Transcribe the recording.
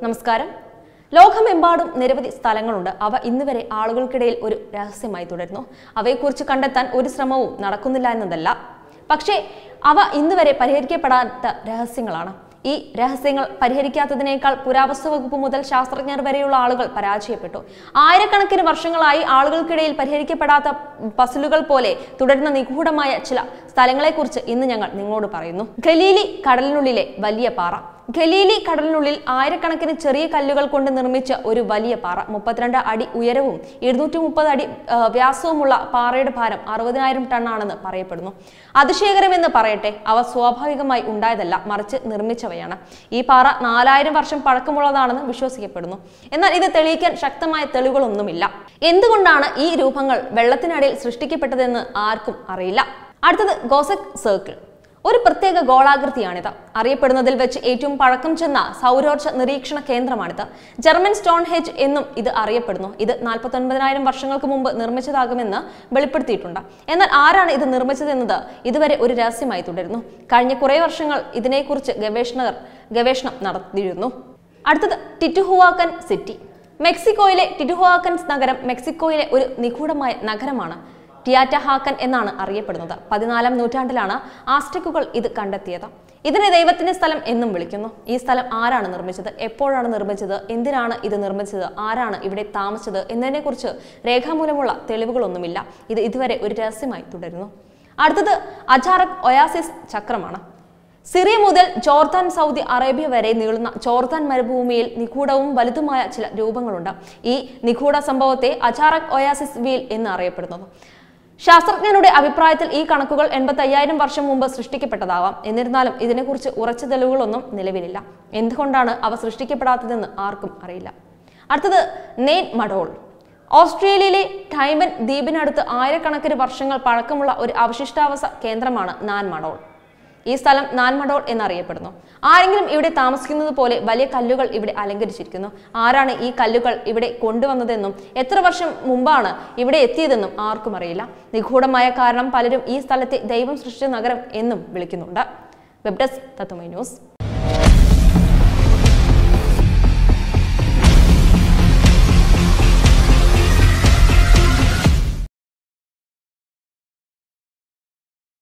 നമസ്കാരം ലോകമെമ്പാടും നിരവധി സ്ഥലങ്ങളുണ്ട് അവ ഇന്ന് വരെ ആളുകൾക്കിടയിൽ ഒരു രഹസ്യമായി തുടരുന്നു അവയെക്കുറിച്ച് കണ്ടെത്താൻ ഒരു ശ്രമവും നടക്കുന്നില്ല എന്നതല്ല പക്ഷേ അവ ഇന്ന് വരെ പരിഹരിക്കപ്പെടാത്ത രഹസ്യങ്ങളാണ് ഈ രഹസ്യങ്ങൾ പരിഹരിക്കാത്തതിനേക്കാൾ പുരാവസ്തു വകുപ്പ് മുതൽ ശാസ്ത്രജ്ഞർ വരെയുള്ള ആളുകൾ പരാജയപ്പെട്ടു ആയിരക്കണക്കിന് വർഷങ്ങളായി ആളുകൾക്കിടയിൽ പരിഹരിക്കപ്പെടാത്ത പസിലുകൾ പോലെ തുടരുന്ന നിഗൂഢമായ ചില സ്ഥലങ്ങളെക്കുറിച്ച് ഇന്ന് ഞങ്ങൾ നിങ്ങളോട് പറയുന്നു ഖലീലി കടലിനുള്ളിലെ വലിയ പാറ ഖലീലി കടലിനുള്ളിൽ ആയിരക്കണക്കിന് ചെറിയ കല്ലുകൾ കൊണ്ട് നിർമ്മിച്ച ഒരു വലിയ പാറ മുപ്പത്തിരണ്ട് അടി ഉയരവും ഇരുന്നൂറ്റി മുപ്പത് അടി ആ, വ്യാസവുമുള്ള പാറയുടെ ഭാരം അറുപതിനായിരം ടണ്ണാണെന്ന് പറയപ്പെടുന്നു അതിശയകരമെന്ന് പറയട്ടെ അവ സ്വാഭാവികമായി ഉണ്ടായതല്ല മറിച്ച് നിർമ്മിച്ചവയാണ് ഈ പാറ നാലായിരം വർഷം പഴക്കമുള്ളതാണെന്ന് വിശ്വസിക്കപ്പെടുന്നു എന്നാൽ ഇത് തെളിയിക്കാൻ ശക്തമായ തെളിവുകളൊന്നുമില്ല എന്തുകൊണ്ടാണ് ഈ രൂപങ്ങൾ വെള്ളത്തിനടിയിൽ സൃഷ്ടിക്കപ്പെട്ടതെന്ന് ആർക്കും അറിയില്ല അടുത്തത് ഗോസക് സർക്കിൾ ഒരു പ്രത്യേക ഗോളാകൃതിയാണിത് അറിയപ്പെടുന്നതിൽ വെച്ച് ഏറ്റവും പഴക്കം ചെന്ന സൗരോർജ്ജ നിരീക്ഷണ കേന്ദ്രമാണിത് ജർമ്മൻ സ്റ്റോൺ ഹെജ് എന്നും ഇത് അറിയപ്പെടുന്നു ഇത് നാൽപ്പത്തി ഒൻപതിനായിരം വർഷങ്ങൾക്ക് മുമ്പ് നിർമ്മിച്ചതാകുമെന്ന് വെളിപ്പെടുത്തിയിട്ടുണ്ട് എന്നാൽ ആരാണ് ഇത് നിർമ്മിച്ചതെന്നത് ഇതുവരെ ഒരു രഹസ്യമായി തുടരുന്നു കഴിഞ്ഞ കുറേ വർഷങ്ങൾ ഇതിനെക്കുറിച്ച് ഗവേഷകർ ഗവേഷണം നടത്തിയിരുന്നു അടുത്തത് ടിറ്റുഹുവാക്കൻ സിറ്റി മെക്സിക്കോയിലെ ടിറ്റുഹുവാക്കൻസ് നഗരം മെക്സിക്കോയിലെ ഒരു നിഗൂഢമായ നഗരമാണ് ടിയാറ്റഹാക്കൻ എന്നാണ് അറിയപ്പെടുന്നത് പതിനാലാം നൂറ്റാണ്ടിലാണ് ആസ്റ്റിക്കുകൾ ഇത് കണ്ടെത്തിയത് ഇതിനെ ദൈവത്തിന്റെ സ്ഥലം എന്നും വിളിക്കുന്നു ഈ സ്ഥലം ആരാണ് നിർമ്മിച്ചത് എപ്പോഴാണ് നിർമ്മിച്ചത് എന്തിനാണ് ഇത് നിർമ്മിച്ചത് ആരാണ് ഇവിടെ താമസിച്ചത് എന്നതിനെക്കുറിച്ച് രേഖാമൂലമുള്ള തെളിവുകളൊന്നുമില്ല ഇത് ഇതുവരെ ഒരു രഹസ്യമായി തുടരുന്നു അടുത്തത് അജാറക് ഒയാസിസ് ചക്രമാണ് സിറിയ മുതൽ ജോർദാൻ സൗദി അറേബ്യ വരെ നീളുന്ന ജോർദാൻ മരുഭൂമിയിൽ നിഗൂഢവും വലുതുമായ ചില രൂപങ്ങളുണ്ട് ഈ നിഗൂഢ സംഭവത്തെ അജാറക് ഒയാസിസ് വീൽ എന്ന് അറിയപ്പെടുന്നു ശാസ്ത്രജ്ഞരുടെ അഭിപ്രായത്തിൽ ഈ കണക്കുകൾ എൺപത്തി അയ്യായിരം വർഷം മുമ്പ് സൃഷ്ടിക്കപ്പെട്ടതാവാം എന്നിരുന്നാലും ഇതിനെക്കുറിച്ച് ഉറച്ച തെളിവുകളൊന്നും നിലവിലില്ല എന്തുകൊണ്ടാണ് അവ സൃഷ്ടിക്കപ്പെടാത്തതെന്ന് ആർക്കും അറിയില്ല അടുത്തത് നെയ്ൻ മഡോൾ ഓസ്ട്രേലിയയിലെ ടൈമൻ ദ്വീപിനടുത്ത് ആയിരക്കണക്കിന് വർഷങ്ങൾ പഴക്കമുള്ള ഒരു അവശിഷ്ടാവസ കേന്ദ്രമാണ് നാൻ മഡോൾ ഈ സ്ഥലം നാൻമഡോൾ എന്നറിയപ്പെടുന്നു ആരെങ്കിലും ഇവിടെ താമസിക്കുന്നത് പോലെ വലിയ കല്ലുകൾ ഇവിടെ അലങ്കരിച്ചിരിക്കുന്നു ആരാണ് ഈ കല്ലുകൾ ഇവിടെ കൊണ്ടുവന്നതെന്നും എത്ര വർഷം മുമ്പാണ് ഇവിടെ എത്തിയതെന്നും ആർക്കും അറിയില്ല നിഗൂഢമായ കാരണം പലരും ഈ സ്ഥലത്തെ ദൈവം സൃഷ്ടിച്ച നഗരം എന്നും വിളിക്കുന്നുണ്ട് വെബ് ഡെസ്ക് തത്വമൈ ന്യൂസ്